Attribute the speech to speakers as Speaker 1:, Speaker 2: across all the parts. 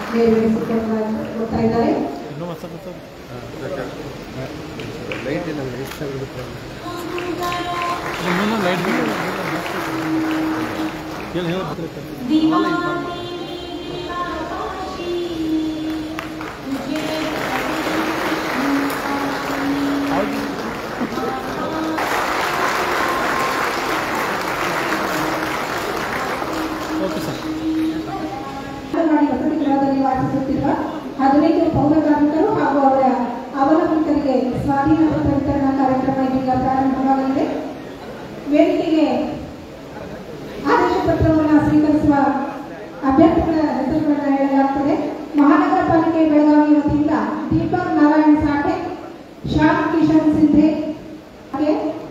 Speaker 1: ನೆರವೇರಿಸಿಕೊಡ್ತಾ ಇದ್ದಾರೆ
Speaker 2: ಇನ್ನೂ ಮಸ್ತ್
Speaker 3: ಲೈಟ್ ಇಲ್ಲ ಎಷ್ಟು
Speaker 2: ಇನ್ನೊಂದು ಲೈಟ್ ಹೇಳಿ ಹೇಳಿ ಓಕೆ ಸರ್
Speaker 1: ಅಂಗನವಾಡಿ ವಸತಿ ಗೃಹದಲ್ಲಿ ವಾಸಿಸುತ್ತಿರುವ ಹದಿನೈದು ಪೌರ ಕಾರ್ಮಿಕರು ಹಾಗೂ ಅವರ ಅವಲಂಬಿತರಿಗೆ ಸ್ವಾಧೀನ ಪತ್ರ ವಿತರಣಾ ಕಾರ್ಯಕ್ರಮ ಇದೀಗ ಪ್ರಾರಂಭವಾಗಲಿದೆ ವೇದಿಕೆಗೆ ಆದೇಶ ಪತ್ರವನ್ನು ಸ್ವೀಕರಿಸುವ ಅಭ್ಯರ್ಥಿಗಳ ಹೆಸರುಗಳನ್ನು ಹೇಳಲಾಗುತ್ತದೆ ಮಹಾನಗರ ಪಾಲಿಕೆ ಬೆಳಗಾವಿ ವತಿಯಿಂದ ದೀಪಕ್ ನಾರಾಯಣ್ ಸಾಠೆ ಶ್ಯಾಮ್ ಕಿಶನ್ ಸಿಂಧೆ ಹಾಗೆ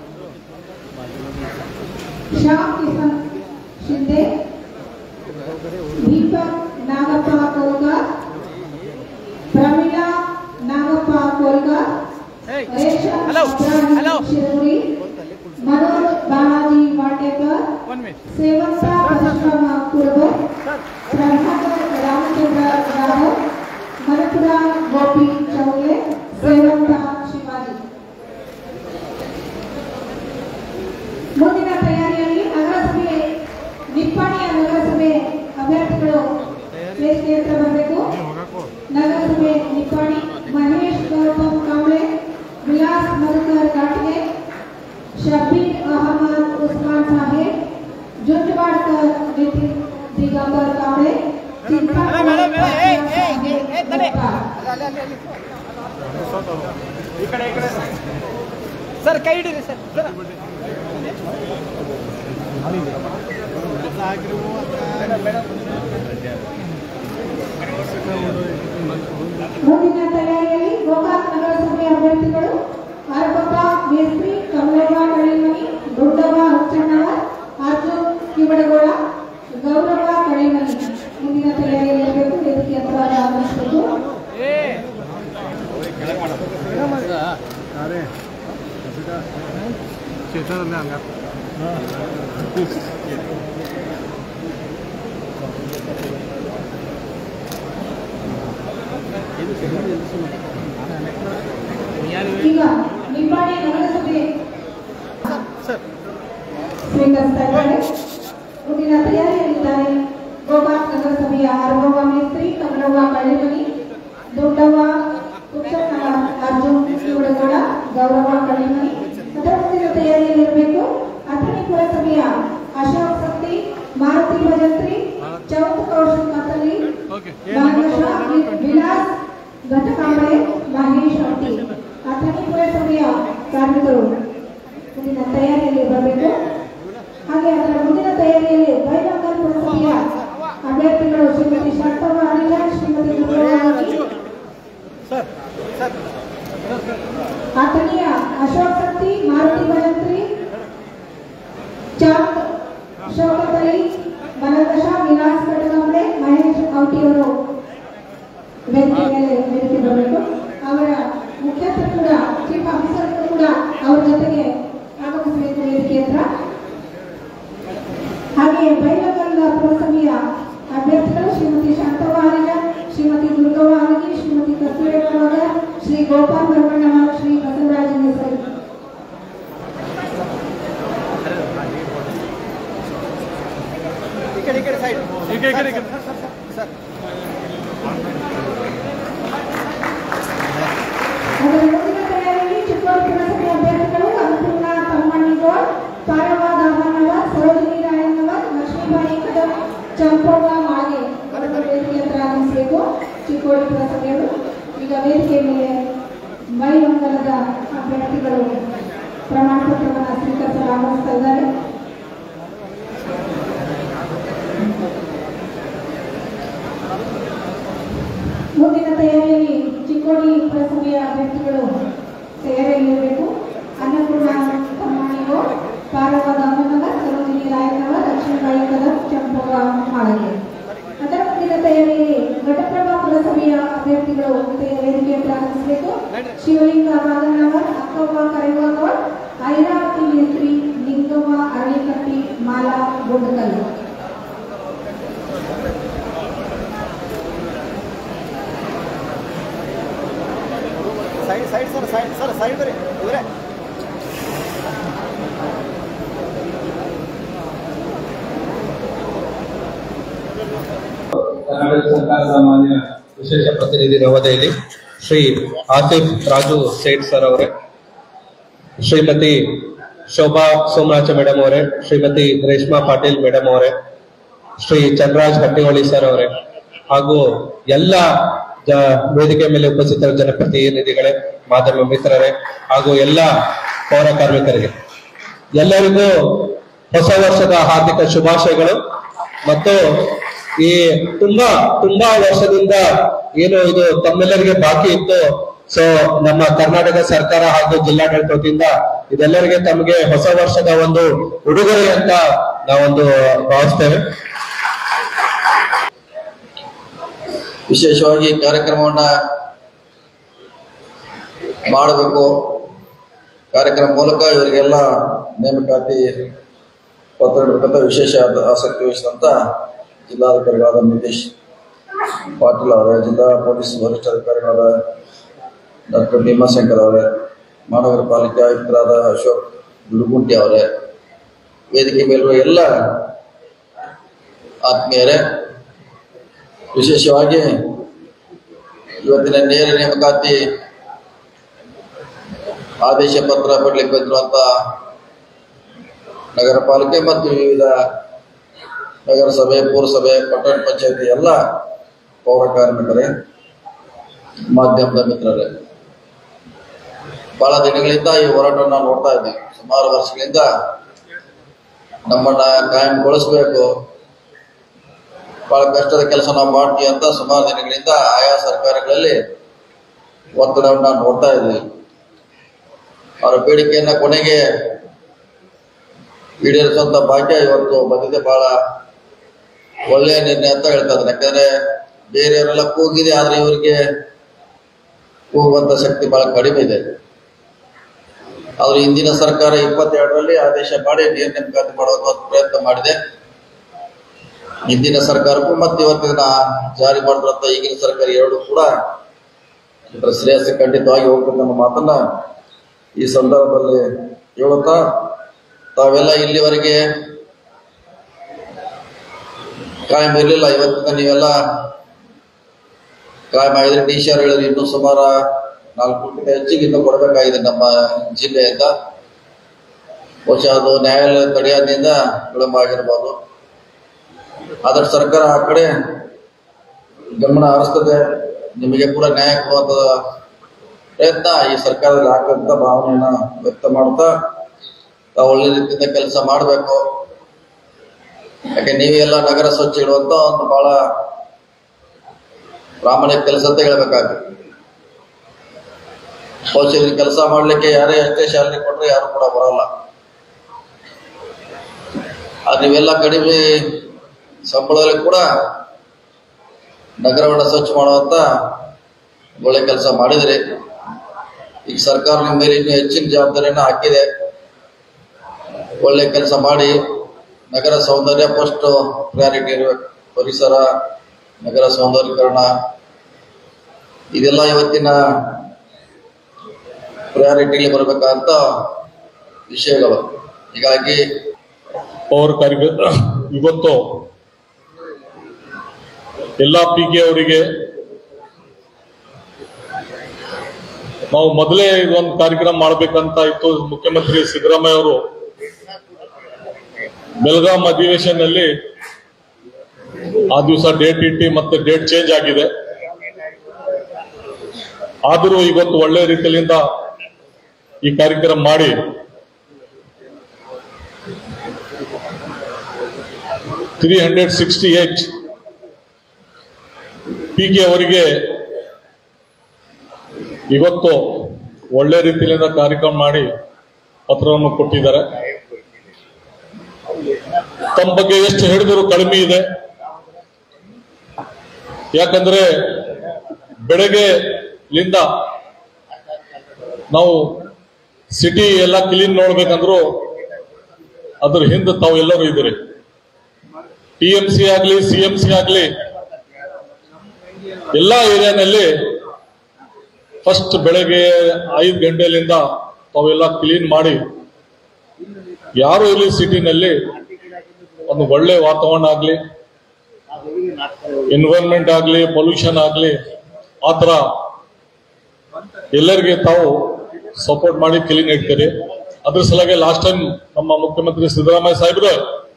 Speaker 1: ಶ್ಯಾಮ್ ಕಿಶನ್ ಶಿಂದೆ ದೀಪಕ್ ನಾಗಪ್ಪ ಕೋಲ್ಕರ್ ಪ್ರಮೀಳಾ ನಾಗಪ್ಪ ಕೋಲ್ಕರ್ ರೇಷಾ ಅಬ್ರಾಹಿಂ ಶಿರೂರಿ ಮನೋಜ್ ಬಾಲಾಜಿ ವಾಟೇಕರ್
Speaker 2: ಒನ್ ಮಿನಿಟ್
Speaker 1: ಸೇವಂತ ಪರಶುರಾಮ ಕುರುಬರ್ ಪ್ರಭಾಕರ್ ರಾಮಚಂದ್ರ ರಾವ್ ಮರಪುರ ಗೋಪಿ ಚೌಲೆ ಸೇವಂತ ಶಿವಾಜಿ ಮುಂದಿನ ತಯಾರಿಯಲ್ಲಿ ನಗರಸಭೆ ನಿಪ್ಪಾಣಿಯ ನಗರಸಭೆ ಅಭ್ಯರ್ಥಿಗಳು ವೇದಿಕೆ ಹತ್ರ ಬರಬೇಕು ನಗರಸಭೆ ನಿಪ್ಪಾಣಿ ಮಹೇಶ್ ಗೌತಮ್ ಕಾಂಬ್ಳೆ ವಿಲಾಸ್ ಮಧುಕರ್ ಘಾಟ್ಗೆ ಶಬೀರ್ ಅಹಮದ್ ಉಸ್ಮಾನ್ ಸಾಹೇಬ್ ಜುಂಜವಾಡ್ಕರ್ ನಿತಿನ್ ದಿಗಂಬರ್ ಕಾಂಬ್ಳೆ
Speaker 4: ಸರ್ ಕೈ ಹಿಡೀರಿ ಸರ್ ಸರ್
Speaker 1: ಮುಂದಿನ ತಯಾರಿಯಲ್ಲಿ ಗೋಕಾಕ್ ನಗರಸಭೆ ಅಭ್ಯರ್ಥಿಗಳು ಆರಬಪ್ಪ ಮೇಸ್ತ್ರಿ ಕಮಲವ್ವ ಕಳಿಮನಿ ದೊಡ್ಡವ್ವ ಹುಚ್ಚಣ್ಣವ ಅರ್ಜುನ್ ಕಿವಡಗೋಳ ಗೌರವ ಕಳಿಮನಿ ಮುಂದಿನ ತಯಾರಿಯಲ್ಲಿ ಇರಬೇಕು ವೇದಿಕೆ ಹತ್ರ ಆಗಮಿಸಬೇಕು
Speaker 3: ಅರೆ ಚೇತನಲ್ಲೇ ಹಂಗ
Speaker 1: ಈಗ ನಿಪ್ಪಾಣಿ ನಗರಸಭೆ
Speaker 2: ಸರ್
Speaker 1: ಸ್ವೀಕರಿಸ್ತಾ ಇದ್ದಾರೆ ಮುಂದಿನ ತಯಾರಿಯಲ್ಲಿದ್ದಾರೆ ಗೋಕಾಕ್ ನಗರಸಭೆಯ ಅರವವ್ವ ಮೇಸ್ತ್ರಿ ಕಮಲವ್ವ ಕಳಿಮನಿ ದೊಡ್ಡವ್ವ ಹುಚ್ಚಣ್ಣವ ಅರ್ಜುನ್ ಕಿವಡಗೋಳ ಗೌರವ ಕಳಿಮನಿ ಅದರ ಮುಂದಿನ ತಯಾರಿಯಲ್ಲಿರಬೇಕು ಅಥಣಿ ಪುರಸಭೆಯ ಅಶೋಕ್ ಶಕ್ತಿ ಮಾರುತಿ ಭಜಂತ್ರಿ ಚೌಕ್ ಕೌಶಲ್ ಕತ್ತಲಿ
Speaker 2: ಓಕೆ
Speaker 1: ಮಾನಸ ವಿಲಾಸ್ ಘಟಕಾಂಬಳೆ ಮಹೇಶ್ ಹಟ್ಟಿ ಅಥಣಿ ಪುರಸಭೆಯ ಕಾರ್ಮಿಕರು ಮುಂದಿನ ತಯಾರಿಯಲ್ಲಿ ಬರಬೇಕು ಹಾಗೆ ಅದರ ಮುಂದಿನ ತಯಾರಿಯಲ್ಲಿ ಬೈಲಂಗಲ್ ಪುರಸಭೆಯ ಅಭ್ಯರ್ಥಿಗಳು ಶ್ರೀಮತಿ ಶಾಂತವ್ವ ಹರಿಜನ್ ಶ್ರೀಮತಿ ದುರ್ಗಾವತಿ
Speaker 2: ಸರ್ ಸರ್
Speaker 1: ಅಥಣಿಯ ಅಶೋಕ್ ಶಕ್ತಿ ಮಾರುತಿ ಭಜಂತ್ರಿ ಚಾಂದ್ ಶೌಕತ್ ಅಲಿ ಮನದಶ ವಿಲಾಸ್ ಕಡಗಂಬಳೆ ಮಹೇಶ್ ಔಟಿಯವರು ವೇದಿಕೆ ಮೇಲೆ ವೇದಿಕೆ ಬರಬೇಕು ಅವರ ಮುಖ್ಯಸ್ಥರು ಕೂಡ ಚೀಫ್ ಆಫೀಸರ್ ಕೂಡ ಅವರ ಜೊತೆಗೆ ಆಗಮಿಸಬೇಕು ವೇದಿಕೆ ಹತ್ರ ಹಾಗೆಯೇ ಬೈಲಗಲ್ ಪುರಸಭೆಯ ಅಭ್ಯರ್ಥಿಗಳು ಶ್ರೀಮತಿ ಶಾಂತವ್ವ ಹರಿಜನ್ ಶ್ರೀಮತಿ ದುರ್ಗವ್ವ ಹಲಗಿ ಶ್ರೀಮತಿ ಕಸ್ತೂರವ್ವ ಶ್ರೀ ಗೋಪಾಲ್ ಭರಮಣ್ಣವ ಶ್ರೀ ಬಸವರಾಜ ಹೆಸರು
Speaker 4: ಈ ಕಡೆ ಈ ಕಡೆ ಸೈಡ್
Speaker 2: ಈ ಕಡೆ ಈ ಕಡೆ ಈ ಕಡೆ
Speaker 4: ಸರ್
Speaker 1: ಅದರ ಮುಂದಿನ ತಯಾರಿಯಲ್ಲಿ ಚಿಕ್ಕೋಡಿ ಪುರಸಭೆ ಅಭ್ಯರ್ಥಿಗಳು ಅನ್ನಪೂರ್ಣ ತಮ್ಮಣ್ಣಿಗೋಳ್ ಪಾರವ ದಾಮಣ್ಣವ ಸರೋಜಿನಿ ರಾಯಣ್ಣವರ್ ಲಕ್ಷ್ಮೀಬಾಯಿ ಕದಂ ಚಂಪವ್ವ ಮಾಗೆ ಅವರು ವೇದಿಕೆ ಹತ್ರ ಆಗಮಿಸಬೇಕು ಚಿಕ್ಕೋಡಿ ಪುರಸಭೆಯವರು ಈಗ ವೇದಿಕೆ ಮೇಲೆ ಮೈಮಂಗಲದ ಅಭ್ಯರ್ಥಿಗಳು ಪ್ರಮಾಣ ಪತ್ರವನ್ನು ಸ್ವೀಕರಿಸಲು ಆಗಮಿಸ್ತಾ ಇದ್ದಾರೆ ಮುಂದಿನ ತಯಾರಿಯಲ್ಲಿ ಚಿಕ್ಕೋಡಿ ಪುರಸಭೆಯ ಅಭ್ಯರ್ಥಿಗಳು ತಯಾರಿಯಲ್ಲಿರಬೇಕು ಅನ್ನಪೂರ್ಣ ತಮ್ಮಣಿಗೋ ಪಾರವ ದಾಮನವ ಸರೋಜಿನಿ ರಾಯನವ ಲಕ್ಷ್ಮೀಬಾಯಿ ಕದಂ ಚಂಪವ್ವ ಮಾಳಗೆ ಅದರ ಮುಂದಿನ ತಯಾರಿಯಲ್ಲಿ ಘಟಪ್ರಭಾ ಪುರಸಭೆಯ ಅಭ್ಯರ್ಥಿಗಳು ತಯ- ವೇದಿಕೆ ಪ್ರಾರಂಭಿಸಬೇಕು ಶಿವಲಿಂಗ ವಾಗನವರ್ ಅಕ್ಕವ್ವ ಕರೆವಾಗೌಡ್ ಐರಾವತಿ ಮೇಸ್ತ್ರಿ Lingavva Aralikatti Mala Gundakallu
Speaker 4: side side sir side sir side ಬರ್ರಿ ಇವರೇ
Speaker 5: ಕರ್ನಾಟಕ ಸರ್ಕಾರದ ಮಾನ್ಯ ವಿಶೇಷ ಪ್ರತಿನಿಧಿ ನವದೆಹಲಿ ಶ್ರೀ ಆಸಿಫ್ ರಾಜು ಸೇಠ್ ಸರ್ ಅವರೇ ಶ್ರೀಮತಿ ಶೋಭಾ ಸೋಮರಾಜ ಮೇಡಮ್ ಅವರೇ ಶ್ರೀಮತಿ ರೇಷ್ಮಾ ಪಾಟೀಲ್ ಮೇಡಮ್ ಅವರೇ ಶ್ರೀ ಚಂದ್ರರಾಜ್ ಹಟ್ಟಿಹೊಳಿ ಸರ್ ಅವರೇ ಹಾಗೂ ಎಲ್ಲ ಜ- ವೇದಿಕೆ ಮೇಲೆ ಉಪಸ್ಥಿತರ ಜನಪ್ರತಿನಿಧಿಗಳೇ ಮಾಧ್ಯಮ ಮಿತ್ರರೇ ಹಾಗೂ ಎಲ್ಲ ಪೌರ ಕಾರ್ಮಿಕರಿಗೆ ಎಲ್ಲರಿಗೂ ಹೊಸ ವರ್ಷದ ಹಾರ್ದಿಕ ಶುಭಾಶಯಗಳು ಮತ್ತು ಈ ತುಂಬಾ ತುಂಬಾ ವರ್ಷದಿಂದ ಏನು ಇದು ತಮ್ಮೆಲ್ಲರಿಗೆ ಬಾಕಿ ಇತ್ತು ಸೊ ನಮ್ಮ ಕರ್ನಾಟಕ ಸರ್ಕಾರ ಹಾಗೂ ಜಿಲ್ಲಾಡಳಿತ ವತಿಯಿಂದ ಇದೆಲ್ಲರಿಗೆ ತಮಗೆ ಹೊಸ ವರ್ಷದ ಒಂದು ಉಡುಗೊರೆ ಅಂತ ನಾವೊಂದು ಭಾವಿಸ್ತೇವೆ
Speaker 6: ವಿಶೇಷವಾಗಿ ಈ ಕಾರ್ಯಕ್ರಮವನ್ನ ಮಾಡಬೇಕು ಕಾರ್ಯಕ್ರಮ ಮೂಲಕ ಇವರಿಗೆಲ್ಲ ನೇಮಕಾತಿ ಪತ್ರ ನೀಡಬೇಕಂತ ವಿಶೇಷ ಆದ- ಆಸಕ್ತಿ ವಹಿಸಿದಂತ ಜಿಲ್ಲಾಧಿಕಾರಿಗಳಾದ ನಿತೀಶ್ ಪಾಟೀಲ್ ಅವರೇ ಜಿಲ್ಲಾ ಪೊಲೀಸ್ ವರಿಷ್ಠಾಧಿಕಾರಿಗಳಾದ ಡಾಕ್ಟರ್ ಭೀಮಾಶಂಕರ್ ಅವರೇ ಮಹಾನಗರ ಪಾಲಿಕೆ ಆಯುಕ್ತರಾದ ಅಶೋಕ್ ಗುಡುಗುಂಟಿ ಅವರೇ ವೇದಿಕೆ ಮೇಲಿರುವ ಎಲ್ಲ ಆತ್ಮೀಯರೇ ವಿಶೇಷವಾಗಿ ಇವತ್ತಿನ ನೇರ ನೇಮಕಾತಿ ಆದೇಶ ಪತ್ರ ಕೊಡ್ಲಿಕ್ಕೆ ಬಂದಿರುವಂತ ನಗರ ಪಾಲಿಕೆ ಮತ್ತು ವಿವಿಧ ನಗರಸಭೆ ಪುರಸಭೆ ಪಟ್ಟಣ ಪಂಚಾಯತಿ ಎಲ್ಲ ಪೌರ ಕಾರ್ಮಿಕರೇ ಮಾಧ್ಯಮದ ಮಿತ್ರರೇ ಬಹಳ ದಿನಗಳಿಂದ ಈ ಹೋರಾಟವನ್ನು ನಾವು ನೋಡ್ತಾ ಇದ್ದೀವಿ ಸುಮಾರು ವರ್ಷಗಳಿಂದ ನಮ್ಮನ್ನ ಕಾಯಂಗೊಳಿಸ್ಬೇಕು ಬಹಳ ಕಷ್ಟದ ಕೆಲಸ ನಾವು ಮಾಡ್ತೀವಿ ಅಂತ ಸುಮಾರು ದಿನಗಳಿಂದ ಆಯಾ ಸರ್ಕಾರಗಳಲ್ಲಿ ಒತ್ತಡವನ್ನು ನಾವು ನೋಡ್ತಾ ಇದ್ದೀವಿ ಅವರ ಬೇಡಿಕೆಯನ್ನ ಕೊನೆಗೆ ಈಡೇರಿಸುವಂತ ಭಾಗ್ಯ ಇವತ್ತು ಬಂದಿದೆ ಬಹಳ ಒಳ್ಳೆಯ ನಿರ್ಣಯ ಅಂತ ಹೇಳ್ತಾ ಇದ್ದಾರೆ ಯಾಕಂದ್ರೆ ಬೇರೆಯವರೆಲ್ಲ ಕೂಗಿದೆ ಆದ್ರೆ ಇವರಿಗೆ ಕೂಗುವಂತ ಶಕ್ತಿ ಬಹಳ ಕಡಿಮೆ ಇದೆ ಆದ್ರೆ ಹಿಂದಿನ ಸರ್ಕಾರ ಇಪ್ಪತ್ತೆರಡರಲ್ಲಿ ಆದೇಶ ಮಾಡಿ ನೇರ ನೇಮಕಾತಿ ಮಾಡುವಂತ ಒಂದು ಪ್ರಯತ್ನ ಮಾಡಿದೆ ಹಿಂದಿನ ಸರ್ಕಾರಕ್ಕೂ ಮತ್ತೆ ಇವತ್ತಿನ ಜಾರಿ ಮಾಡಿರುವಂತ ಈಗಿನ ಸರ್ಕಾರ ಎರಡು ಕೂಡ ಇದರ ಶ್ರೇಯಸ್ಸು ಖಂಡಿತವಾಗಿ ಹೋಗ್ತದೆ ನಮ್ಮ ಮಾತನ್ನ ಈ ಸಂದರ್ಭದಲ್ಲಿ ಹೇಳುತ್ತಾ ತಾವೆಲ್ಲ ಇಲ್ಲಿವರೆಗೆ ಕಾಯಂ ಇರಲಿಲ್ಲ ಇವತ್ತಿನ ನೀವೆಲ್ಲ ಕಾಯಂ ಆಗಿದ್ರೆ ಡಿ ಸಿ ಆರ್ ಹೇಳಿದ್ರೆ ಇನ್ನೂ ಸುಮಾರು ನಾಲ್ಕು ಕೋಟಿಗಿಂತ ಹೆಚ್ಚಿಗೆ ಇನ್ನೂ ಕೊಡಬೇಕಾಗಿದೆ ನಮ್ಮ ಜಿಲ್ಲೆಯಿಂದ ಬಹುಶಃ ಅದು ನ್ಯಾಯಾಲಯ ತಡೆಯೋದ್ರಿಂದ ವಿಳಂಬ ಆಗಿರ್ಬೋದು ಆದ್ರೆ ಸರ್ಕಾರ ಆ ಕಡೆ ಗಮನ ಹರಿಸ್ತದೆ ನಿಮಗೆ ಕೂಡ ನ್ಯಾಯ ಕೊಡುವಂತ ಪ್ರಯತ್ನ ಈ ಸರ್ಕಾರದಲ್ಲಿ ಆಗ್ತಂತ ಭಾವನೆಯನ್ನ ವ್ಯಕ್ತ ಮಾಡ್ತಾ ತಾವು ಒಳ್ಳೆ ರೀತಿಯಿಂದ ಕೆಲಸ ಮಾಡಬೇಕು ಯಾಕೆ ನೀವೆಲ್ಲ ನಗರ ಸ್ವಚ್ಛ ಇಡುವಂತ ಒಂದು ಬಹಳ ಪ್ರಾಮಾಣಿಕ ಕೆಲಸ ಅಂತ ಹೇಳ್ಬೇಕಾಗುತ್ತೆ ಶೌಚಾಲಯ ಕೆಲಸ ಮಾಡ್ಲಿಕ್ಕೆ ಯಾರೇ ಎಷ್ಟೇ ಶಾಲೆ ಕೊಟ್ರೆ ಯಾರು ಕೂಡ ಬರಲ್ಲ ಆದ್ರೆ ನೀವೆಲ್ಲ ಕಡಿಮೆ ಸಂಬಳದಲ್ಲಿ ಕೂಡ ನಗರವನ್ನ ಸ್ವಚ್ಛ ಮಾಡುವಂತ ಒಳ್ಳೆ ಕೆಲಸ ಮಾಡಿದ್ರಿ ಈಗ ಸರ್ಕಾರ ನಿಮ್ಮ ಮೇಲೆ ಇನ್ನೂ ಹೆಚ್ಚಿನ ಜವಾಬ್ದಾರಿಯನ್ನ ಹಾಕಿದೆ ಒಳ್ಳೆ ಕೆಲಸ ಮಾಡಿ ನಗರ ಸೌಂದರ್ಯ ಫಸ್ಟ್ ಪ್ರಯಾರಿಟಿ ಇರಬೇಕು ಪರಿಸರ ನಗರ ಸೌಂದರ್ಯೀಕರಣ ಇದೆಲ್ಲ ಇವತ್ತಿನ ಪ್ರಯಾರಿಟಿಲಿ ಬರಬೇಕಂತ ವಿಷಯಗಳು ಹೀಗಾಗಿ
Speaker 7: ಪವರ್ ಕಾರ್ಯ ಇವತ್ತು ಎಲ್ಲ ಪಿ ಕೆ ಅವರಿಗೆ ನಾವು ಮೊದಲೇ ಇದೊಂದು ಕಾರ್ಯಕ್ರಮ ಮಾಡ್ಬೇಕಂತ ಇತ್ತು ಮುಖ್ಯಮಂತ್ರಿ ಸಿದ್ದರಾಮಯ್ಯ ಅವರು ಬೆಳಗಾಂ ಅಧಿವೇಶನದಲ್ಲಿ ಆ ದಿವಸ ಡೇಟ್ ಇಟ್ಟಿ ಮತ್ತೆ ಡೇಟ್ ಚೇಂಜ್ ಆಗಿದೆ ಆದರೂ ಇವತ್ತು ಒಳ್ಳೆ ರೀತಿಯಿಂದ ಈ ಕಾರ್ಯಕ್ರಮ ಮಾಡಿ three hundred sixty eight P K ಅವರಿಗೆ ಇವತ್ತು ಒಳ್ಳೆ ರೀತಿಯಿಂದ ಕಾರ್ಯಕ್ರಮ ಮಾಡಿ ಪತ್ರವನ್ನು ಕೊಟ್ಟಿದ್ದಾರೆ ತಮ್ಮ ಬಗ್ಗೆ ಎಷ್ಟು ಹೇಳಿದರೂ ಕಡಿಮೆ ಇದೆ ಯಾಕಂದ್ರೆ ಬೆಳಗ್ಗೆಲಿಂದ ನಾವು ಸಿಟಿ ಎಲ್ಲ ಕ್ಲೀನ್ ನೋಡ್ಬೇಕಂದ್ರು ಅದ್ರ ಹಿಂದೆ ತಾವು ಎಲ್ಲರೂ ಇದ್ದೀರಿ ಟಿ ಎಂ ಸಿ ಆಗ್ಲಿ ಸಿ ಎಂ ಸಿ ಆಗ್ಲಿ ಎಲ್ಲಾ ಏರಿಯಾನಲ್ಲಿ ಫಸ್ಟ್ ಬೆಳಗ್ಗೆ ಐದು ಗಂಟೆಲಿಂದ ತಾವೆಲ್ಲ ಕ್ಲೀನ್ ಮಾಡಿ ಯಾರು ಇಲ್ಲಿ ಸಿಟಿನಲ್ಲಿ ಒಂದು ಒಳ್ಳೆ ವಾತಾವರಣ ಆಗ್ಲಿ ಎನ್ವೈರನ್ಮೆಂಟ್ ಆಗ್ಲಿ ಪೊಲ್ಯೂಷನ್ ಆಗ್ಲಿ ಆತರ ಎಲ್ಲರಿಗೆ ತಾವು ಸಪೋರ್ಟ್ ಮಾಡಿ ಕ್ಲೀನ್ ಇಡ್ತೀರಿ ಅದ್ರ ಸಲುವಾಗಿ ಲಾಸ್ಟ್ ಟೈಮ್ ನಮ್ಮ ಮುಖ್ಯಮಂತ್ರಿ ಸಿದ್ದರಾಮಯ್ಯ ಸಾಹೇಬ್ರು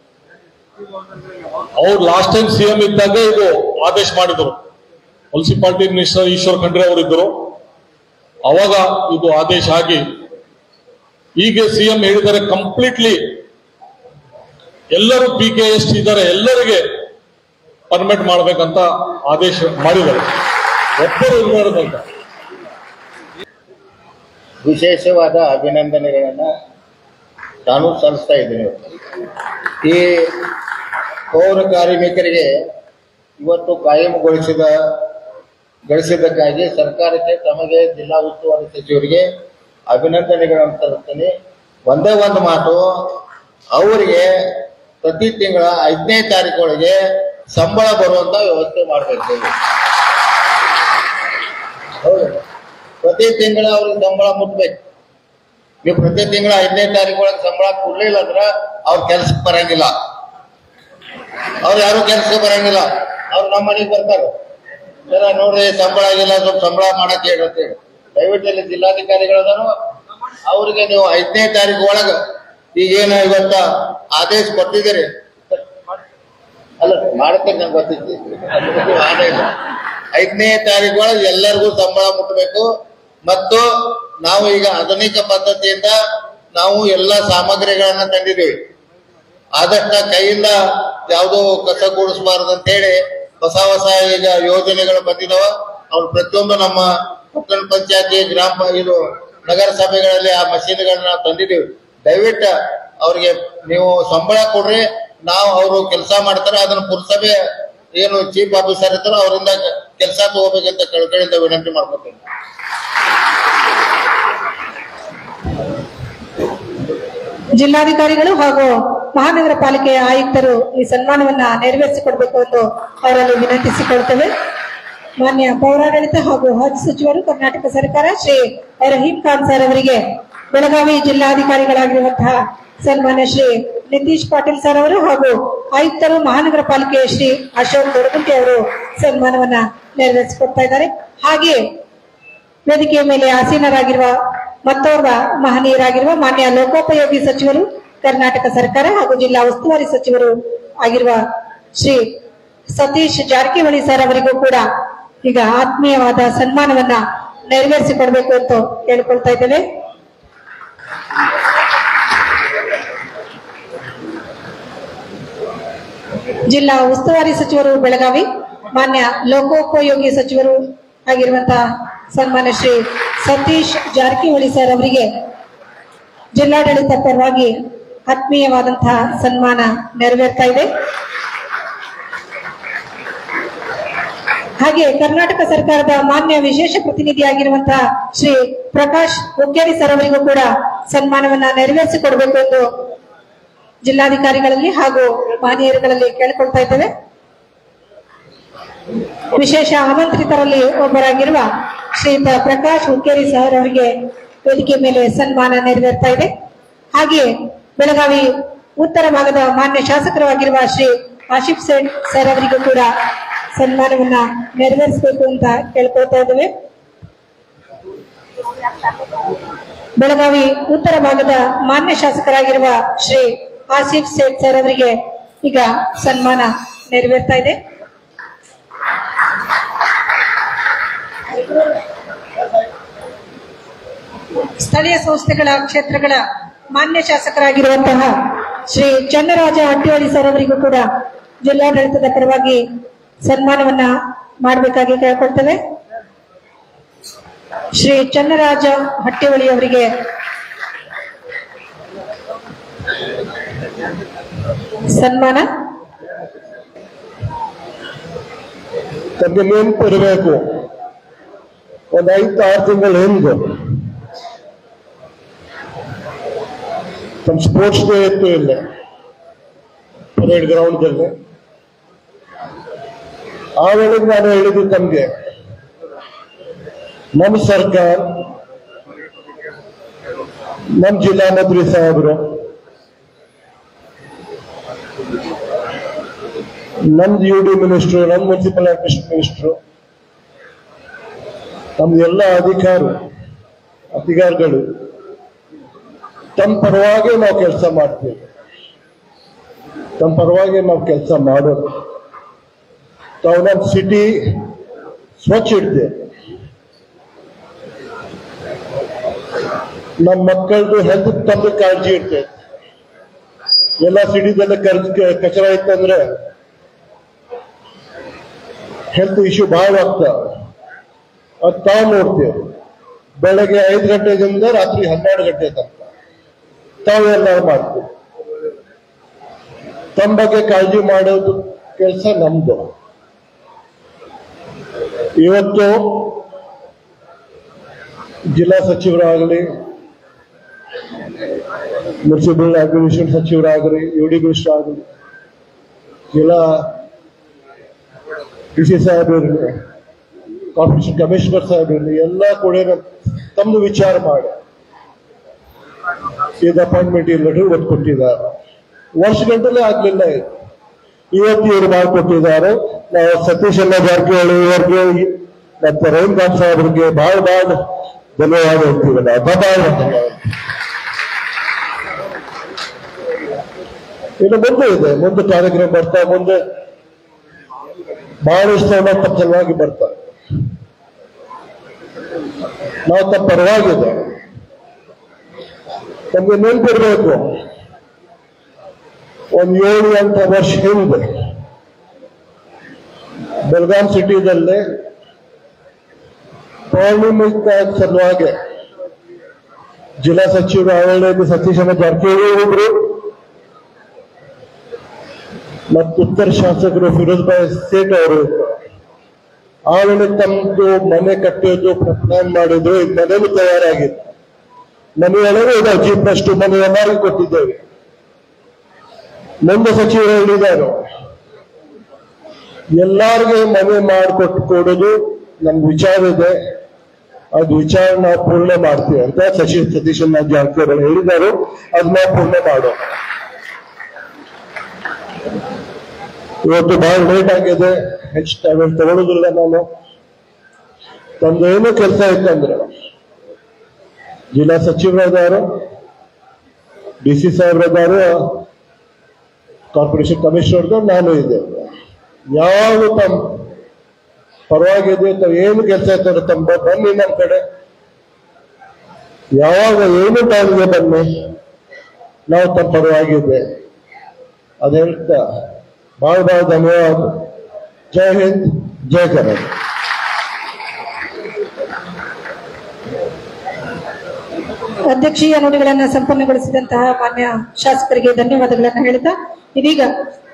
Speaker 7: ಅವ್ರು ಲಾಸ್ಟ್ ಟೈಮ್ ಸಿಎಂ ಇದ್ದಾಗ ಇದು ಆದೇಶ ಮಾಡಿದ್ರು ಮುನ್ಸಿಪಾಲಿಟಿ ಮಿನಿಸ್ಟರ್ ಈಶ್ವರ್ ಖಂಡ್ರೆ ಅವರು ಇದ್ರು ಅವಾಗ ಇದು ಆದೇಶ ಆಗಿ ಈಗ ಸಿಎಂ ಹೇಳಿದ್ದಾರೆ ಕಂಪ್ಲೀಟ್ಲಿ ಎಲ್ಲರೂ ಪಿ ಕೆ ಎಸ್ ಇದ್ದಾರೆ ಎಲ್ಲರಿಗೆ ಪರ್ಮಿಟ್ ಮಾಡ್ಬೇಕಂತ ಆದೇಶ ಮಾಡಿದ್ದಾರೆ ಒಬ್ಬರು ಇರ್ಬಾರ್ದಂತ
Speaker 8: ವಿಶೇಷವಾದ ಅಭಿನಂದನೆಗಳನ್ನ ನಾನು ಸಲ್ಲಿಸ್ತಾ ಇದ್ದೀನಿ ಈ ಪೌರ ಕಾರ್ಮಿಕರಿಗೆ ಇವತ್ತು ಕಾಯಂಗೊಳಿಸಿದ ಗಳಿಸಿದ್ದಕ್ಕಾಗಿ ಸರ್ಕಾರಕ್ಕೆ ತಮಗೆ ಜಿಲ್ಲಾ ಉಸ್ತುವಾರಿ ಸಚಿವರಿಗೆ ಅಭಿನಂದನೆಗಳನ್ನು ಸಲ್ಲಿಸ್ತೀನಿ ಒಂದೇ ಒಂದು ಮಾತು ಅವರಿಗೆ ಪ್ರತಿ ತಿಂಗಳ ಐದನೇ ತಾರೀಕೊಳಗೆ ಸಂಬಳ ಬರುವಂತ ವ್ಯವಸ್ಥೆ ಮಾಡಬೇಕು ಹೌದು ಪ್ರತಿ ತಿಂಗಳ ಅವ್ರಿಗೆ ಸಂಬಳ ಮುಟ್ಬೇಕು ನೀವು ಪ್ರತಿ ತಿಂಗಳ ಐದನೇ ತಾರೀಕು ಒಳಗೆ ಸಂಬಳ ಕೊಡ್ಲಿಲ್ಲ ಅಂದ್ರ ಅವ್ರ ಕೆಲ್ಸಕ್ಕೆ ಬರಂಗಿಲ್ಲ ಅವ್ರು ಯಾರು ಕೆಲ್ಸಕ್ಕೆ ಬರಂಗಿಲ್ಲ ಅವ್ರು ನಮ್ಮ ಮನೆಗೆ ಬರ್ತಾರೆ ಸರ ನೋಡ್ರಿ ಸಂಬಳ ಆಗಿಲ್ಲ ಸ್ವಲ್ಪ ಸಂಬಳ ಮಾಡಕ್ ಹೇಳಿ ಅಂತೇಳಿ ದಯವಿಟ್ಟು ಇಲ್ಲಿ ಜಿಲ್ಲಾಧಿಕಾರಿಗಳದಾರು ಅವ್ರಿಗೆ ನೀವು ಐದನೇ ತಾರೀಕು ಒಳಗ ಈಗೇನ ಇವತ್ತ ಆದೇಶ ಕೊಟ್ಟಿದ್ದೀರಿ ಅಲ್ಲ ಮಾಡ್ತೇನೆ ನಂಗೆ ಗೊತ್ತಿತ್ತು ಅದ್ರ ಬಗ್ಗೆ ವಾದ ಇಲ್ಲ ಐದನೇ ತಾರೀಕು ಒಳಗೆ ಎಲ್ಲರಿಗೂ ಸಂಬಳ ಮುಟ್ಟಬೇಕು ಮತ್ತು ನಾವು ಈಗ ಆಧುನಿಕ ಪದ್ಧತಿಯಿಂದ ನಾವು ಎಲ್ಲ ಸಾಮಗ್ರಿಗಳನ್ನ ತಂದಿದ್ದೀವಿ ಆದಷ್ಟ ಕೈಯಿಂದ ಯಾವುದೋ ಕಸ ಕೂಡಿಸಬಾರದು ಅಂತ ಹೇಳಿ ಹೊಸ ಹೊಸ ಈಗ ಯೋಜನೆಗಳು ಬಂದಿದಾವ ಅವ್ರು ಪ್ರತಿಯೊಂದು ನಮ್ಮ ಪಟ್ಟಣ ಪಂಚಾಯತಿ ಗ್ರಾಮ ಪ- ಇದು ನಗರ ಸಭೆಗಳಲ್ಲಿ ಆ ಮಷೀನ್ಗಳನ್ನ ನಾವು ತಂದಿದ್ದೀವಿ ದಯವಿಟ್ಟು ಅವ್ರಿಗೆ ನೀವು ಸಂಬಳ ಕೊಡ್ರಿ ನಾವು ಅವರು ಕೆಲಸ ಮಾಡ್ತಾರೆ ಅದನ್ನ ಪುರಸಭೆ ಏನು ಚೀಫ್ ಆಫೀಸರ್ ಇರ್ತಾರೋ ಅವರಿಂದ ಕೆಲಸ ತಗೋಬೇಕಂತ ಕಳ್ಕಳಿಂದ ವಿನಂತಿ ಮಾಡ್ಕೊತೀನಿ
Speaker 1: ಜಿಲ್ಲಾಧಿಕಾರಿಗಳು ಹಾಗೂ ಮಹಾನಗರ ಪಾಲಿಕೆಯ ಆಯುಕ್ತರು ಈ ಸನ್ಮಾನವನ್ನ ನೆರವೇರಿಸಿಕೊಡ್ಬೇಕು ಎಂದು ಅವರಲ್ಲಿ ವಿನಂತಿಸಿಕೊಳ್ತೇವೆ ಮಾನ್ಯ ಪೌರಾಡಳಿತ ಹಾಗೂ ಹಜ್ ಸಚಿವರು ಕರ್ನಾಟಕ ಸರ್ಕಾರ ಶ್ರೀ ರಹೀಂ ಖಾನ್ ಸರ್ ಅವರಿಗೆ ಬೆಳಗಾವಿ ಜಿಲ್ಲಾಧಿಕಾರಿಗಳಾಗಿರುವಂತಹ ಸನ್ಮಾನ್ಯ ಶ್ರೀ ನಿತೀಶ್ ಪಾಟೀಲ್ ಸರ್ ಅವರು ಹಾಗೂ ಆಯುಕ್ತರು ಮಹಾನಗರ ಪಾಲಿಕೆಯ ಶ್ರೀ ಅಶೋಕ್ ದೊಡಗುಂಟಿ ಅವರು ಸನ್ಮಾನವನ್ನ ನೆರವೇರಿಸಿಕೊಡ್ತಾ ಇದ್ದಾರೆ ಹಾಗೆಯೇ ವೇದಿಕೆಯ ಮೇಲೆ ಆಸೀನರಾಗಿರುವ ಮತ್ತೋರ್ವ ಮಹನೀಯರಾಗಿರುವ ಮಾನ್ಯ ಲೋಕೋಪಯೋಗಿ ಸಚಿವರು ಕರ್ನಾಟಕ ಸರ್ಕಾರ ಹಾಗೂ ಜಿಲ್ಲಾ ಉಸ್ತುವಾರಿ ಸಚಿವರು ಆಗಿರುವ ಶ್ರೀ ಸತೀಶ್ ಜಾರಕಿಹೊಳಿ ಸರ್ ಅವರಿಗೂ ಕೂಡ ಈಗ ಆತ್ಮೀಯವಾದ ಸನ್ಮಾನವನ್ನ ನೆರವೇರಿಸಿಕೊಡ್ಬೇಕು ಅಂತ ಕೇಳ್ಕೊಳ್ತಾ ಇದ್ದೇವೆ ಜಿಲ್ಲಾ ಉಸ್ತುವಾರಿ ಸಚಿವರು ಬೆಳಗಾವಿ ಮಾನ್ಯ ಲೋಕೋಪಯೋಗಿ ಸಚಿವರು ಆಗಿರುವಂತಹ ಸನ್ಮಾನ್ಯ ಶ್ರೀ ಸತೀಶ್ ಜಾರಕಿಹೊಳಿ ಸರ್ ಅವರಿಗೆ ಜಿಲ್ಲಾಡಳಿತ ಪರವಾಗಿ ಆತ್ಮೀಯವಾದಂತಹ ಸನ್ಮಾನ ನೆರವೇರ್ತಾ ಇದೆ ಹಾಗೆ ಕರ್ನಾಟಕ ಸರ್ಕಾರದ ಮಾನ್ಯ ವಿಶೇಷ ಪ್ರತಿನಿಧಿಯಾಗಿರುವಂತಹ ಶ್ರೀ ಪ್ರಕಾಶ್ ಹುಕ್ಕೇರಿ ಸರ್ ಅವರಿಗೂ ಕೂಡ ಸನ್ಮಾನವನ್ನ ನೆರವೇರಿಸಿಕೊಡ್ಬೇಕು ಎಂದು ಜಿಲ್ಲಾಧಿಕಾರಿಗಳಲ್ಲಿ ಹಾಗೂ ಮಾನ್ಯರುಗಳಲ್ಲಿ ಕೇಳಿಕೊಳ್ತಾ ಇದ್ದೇವೆ ವಿಶೇಷ ಆಮಂತ್ರಿತರಲ್ಲಿ ಒಬ್ಬರಾಗಿರುವ ಶ್ರೀಯುತ ಪ್ರಕಾಶ್ ಹುಕ್ಕೇರಿ ಸರ್ ಅವರಿಗೆ ವೇದಿಕೆ ಮೇಲೆ ಸನ್ಮಾನ ನೆರವೇರ್ತಾ ಇದೆ ಹಾಗೆಯೇ ಬೆಳಗಾವಿ ಉತ್ತರ ಭಾಗದ ಮಾನ್ಯ ಶಾಸಕರಾಗಿರುವ ಶ್ರೀ ಆಶಿಫ್ ಸೇಠ್ ಸರ್ ಅವರಿಗೂ ಕೂಡ ಸನ್ಮಾನವನ್ನ ನೆರವೇರಿಸಬೇಕು ಅಂತ ಕೇಳ್ಕೊಳ್ತಾ ಇದ್ದೇವೆ ಬೆಳಗಾವಿ ಉತ್ತರ ಭಾಗದ ಮಾನ್ಯ ಶಾಸಕರಾಗಿರುವ ಶ್ರೀ ಆಸಿಫ್ ಸೇಠ್ ಸರ್ ಅವರಿಗೆ ಈಗ ಸನ್ಮಾನ ನೆರವೇರ್ತಾ ಇದೆ ಸ್ಥಳೀಯ ಸಂಸ್ಥೆಗಳ ಕ್ಷೇತ್ರಗಳ ಮಾನ್ಯ ಶಾಸಕರಾಗಿರುವಂತಹ ಶ್ರೀ ಚನ್ನರಾಜ ಹಟ್ಟಿಹೊಳಿ ಸರ್ ಅವರಿಗೂ ಕೂಡ ಜಿಲ್ಲಾಡಳಿತದ ಪರವಾಗಿ ಸನ್ಮಾನವನ್ನ ಮಾಡಬೇಕಾಗಿ ಕೇಳ್ಕೊಳ್ತೇವೆ ಶ್ರೀ ಚನ್ನರಾಜ ಹಟ್ಟಿಹೊಳಿ ಅವರಿಗೆ ಸನ್ಮಾನ
Speaker 9: ತಮಗೆ ನೆನಪು ಇರಬೇಕು ಒಂದು ಐದು ಆರು ತಿಂಗಳ ಹಿಂದೆ ನಮ್ಮ ಸ್ಪೋರ್ಟ್ಸ್ ಡೇ ಇತ್ತು ಇಲ್ಲ ಪರೇಡ್ ಗ್ರೌಂಡ್ದಲ್ಲಿ ಆ ವೇಳೆಗೆ ನಾನು ಹೇಳಿದ್ದು ತಮಗೆ ನಮ್ಮ ಸರ್ಕಾರ ನಮ್ಮ ಜಿಲ್ಲಾ ಮಂತ್ರಿ ಸಾಹೇಬರು ನಮ್ದು ಯು ಡಿ ಮಿನಿಸ್ಟ್ರು ನಮ್ಮ ಮುನ್ಸಿಪಲ್ ಅಡ್ಮಿನಿಸ್ಟ್ರೇಷನ್ ಮಿನಿಸ್ಟ್ರು ನಮ್ದು ಎಲ್ಲ ಅಧಿಕಾರ ಅಧಿಕಾರಿಗಳು ತಮ್ಮ ಪರವಾಗಿ ನಾವು ಕೆಲಸ ಮಾಡ್ತೀವಿ ತಮ್ಮ ಪರವಾಗಿ ನಾವು ಕೆಲಸ ಮಾಡೋದು ತಾವು ನಮ್ಮ ಸಿಟಿ ಸ್ವಚ್ಛ ಇಡ್ತೇವೆ ನಮ್ಮ ಮಕ್ಕಳದು ಹೆಲ್ತ್ ತಮ್ಮ ಕಾಳಜಿ ಇರ್ತೈತೆ ಎಲ್ಲ ಸಿಟಿದೆಲ್ಲ ಕರ್ಜ್ ಕಚರ ಇತ್ತಂದ್ರೆ ಹೆಲ್ತ್ ಇಶ್ಯೂ ಬಹಳ ಆಗ್ತಾವ ಅದು ತಾವು ನೋಡ್ತೇವೆ ಬೆಳಗ್ಗೆ ಐದು ಗಂಟೆದಿಂದ ರಾತ್ರಿ ಹನ್ನೆರಡು ಗಂಟೆ ತನಕ ತಾವೆಲ್ಲ ಮಾಡ್ತೀವಿ ತಮ್ಮ ಬಗ್ಗೆ ಕಾಳಜಿ ಮಾಡೋದು ಕೆಲಸ ನಮ್ದು ಇವತ್ತು ಜಿಲ್ಲಾ ಸಚಿವರಾಗಲಿ ಮುನ್ಸಿಪಲ್ ಅಡ್ಮಿನಿಸ್ಟ್ರೇಷನ್ ಸಚಿವರಾಗಲಿ ಯು ಡಿ ಮಿನಿಸ್ಟರ್ ಆಗಲಿ ಜಿಲ್ಲಾ ಡಿ ಸಿ ಸಾಹೇಬ್ ಇರಲಿ ಕಾರ್ಪೊರೇಷನ್ ಕಮಿಷನರ್ ಸಾಹೇಬ್ ಇರಲಿ ಎಲ್ಲ ಕೂಡ ತಮ್ಮದು ವಿಚಾರ ಮಾಡಿ ಇದು ಅಪಾಯಿಂಟ್ಮೆಂಟ್ ಇಲ್ಲ ಒತ್ತು ಕೊಟ್ಟಿದ್ದಾರೆ ವರ್ಷ ಗಂಟಲೆ ಆಗ್ಲಿಲ್ಲ ಇದು ಇವತ್ತು ಇವರು ಮಾಡಿಕೊಟ್ಟಿದ್ದಾರೆ ನಾವು ಸತೀಶ್ ಅಣ್ಣ ಜಾರಕಿಹೊಳಿ ಇವರಿಗೆ ಮತ್ತೆ ರವೀಂದ್ರ ಸಾಹೇಬ್ರಿಗೆ ಬಹಳ ಬಹಳ ಧನ್ಯವಾದ ಹೇಳ್ತೀವಿ ನಾವು ಬಹಳ ಧನ್ಯವಾದ ಇನ್ನು ಮುಂದೆ ಇದೆ ಮುಂದೆ ಕಾರ್ಯಕ್ರಮ ಬರ್ತಾ ಮುಂದೆ ಬಹಳಷ್ಟು ಜನ ತಮ್ಮ ಸಲುವಾಗಿ ಬರ್ತಾರೆ ನಾವು ತಮ್ಮ ಪರವಾಗಿದೆ ನಮ್ಗೆ ನೆನಪಿರ್ಬೇಕು ಒಂದ್ ಏಳು ಎಂಟು ವರ್ಷ ಹಿಂದೆ ಬೆಳಗಾಂ ಸಿಟಿದಲ್ಲಿ ಪೌರ್ಣಿಮಿಕ ಸಲುವಾಗಿ ಜಿಲ್ಲಾ ಸಚಿವರು ಆವರಣದಲ್ಲಿ ಸತೀಶ್ ಅಣ್ಣ ಜಾರಕಿಹೊಳಿ ಇದ್ರು ಮತ್ತು ಉತ್ತರ ಶಾಸಕರು ಫಿರೋಜ್ ಭಾಯ್ ಸೇಠ್ ಅವರು ಆ ವೇಳೆ ತಮ್ಮದು ಮನೆ ಕಟ್ಟೋದು ಪ್ಲಾನ್ ಮಾಡಿದ್ರು ಈಗ ಮನೇನು ತಯಾರಾಗಿತ್ತು ಮನೆಯೊಳಗೆ ಇದಾವೆ ಜೀಪ್ನಷ್ಟು ಮನೆ ಎಲ್ಲರಿಗೂ ಕೊಟ್ಟಿದ್ದೇವೆ ಮುಂದೆ ಸಚಿವರು ಹೇಳಿದ್ದಾರೆ ಎಲ್ಲಾರ್ಗೆ ಮನೆ ಮಾಡಿಕೊಟ್ಟು ಕೊಡೋದು ನಮ್ ವಿಚಾರ ಇದೆ ಅದು ವಿಚಾರ ನಾವು ಪೂರ್ಣ ಮಾಡ್ತೀವಿ ಅಂತ ಸಚಿವ ಸತೀಶ್ ಜಾರಕಿಹೊಳಿ ಹೇಳಿದ್ದಾರೆ ಅದು ನಾವು ಪೂರ್ಣ ಮಾಡೋ ಇವತ್ತು ಬಹಳ ಲೇಟ್ ಆಗಿದೆ ಹೆಚ್ಚು ಟೈಮ್ ತಗೊಳ್ಳೋದಿಲ್ಲ ನಾನು ತಮ್ದು ಏನೋ ಕೆಲಸ ಇತ್ತಂದ್ರೆ ಜಿಲ್ಲಾ ಸಚಿವರದಾರು ಡಿ ಸಿ ಸಾಹೇಬ್ರದಾರು ಕಾರ್ಪೊರೇಷನ್ ಕಮಿಷನರ್ದು ನಾನು ಇದೆ ಯಾವಾಗ ತಮ್ಮ ಪರವಾಗಿದೆ ತಾವು ಏನು ಕೆಲಸ ಇರ್ತಾರೆ ತಮ್ಮ ಬನ್ನಿ ನಮ್ಮ ಕಡೆ ಯಾವಾಗ ಏನು ಟೈಮ್ಗೆ ಬನ್ನಿ ನಾವು ತಮ್ಮ ಪರವಾಗಿದೆ ಅದು ಹೇಳ್ತಾ ಬಹಳ ಬಹಳ ಧನ್ಯವಾದ ಜೈ ಹಿಂದ್ ಜೈ ಕರ್ನಾಟಕ
Speaker 1: ಅಧ್ಯಕ್ಷೀಯ ನುಡಿಗಳನ್ನ ಸಂಪನ್ನಗೊಳಿಸಿದಂತಹ ಮಾನ್ಯ ಶಾಸಕರಿಗೆ ಧನ್ಯವಾದಗಳನ್ನ ಹೇಳ್ತಾ ಇದೀಗ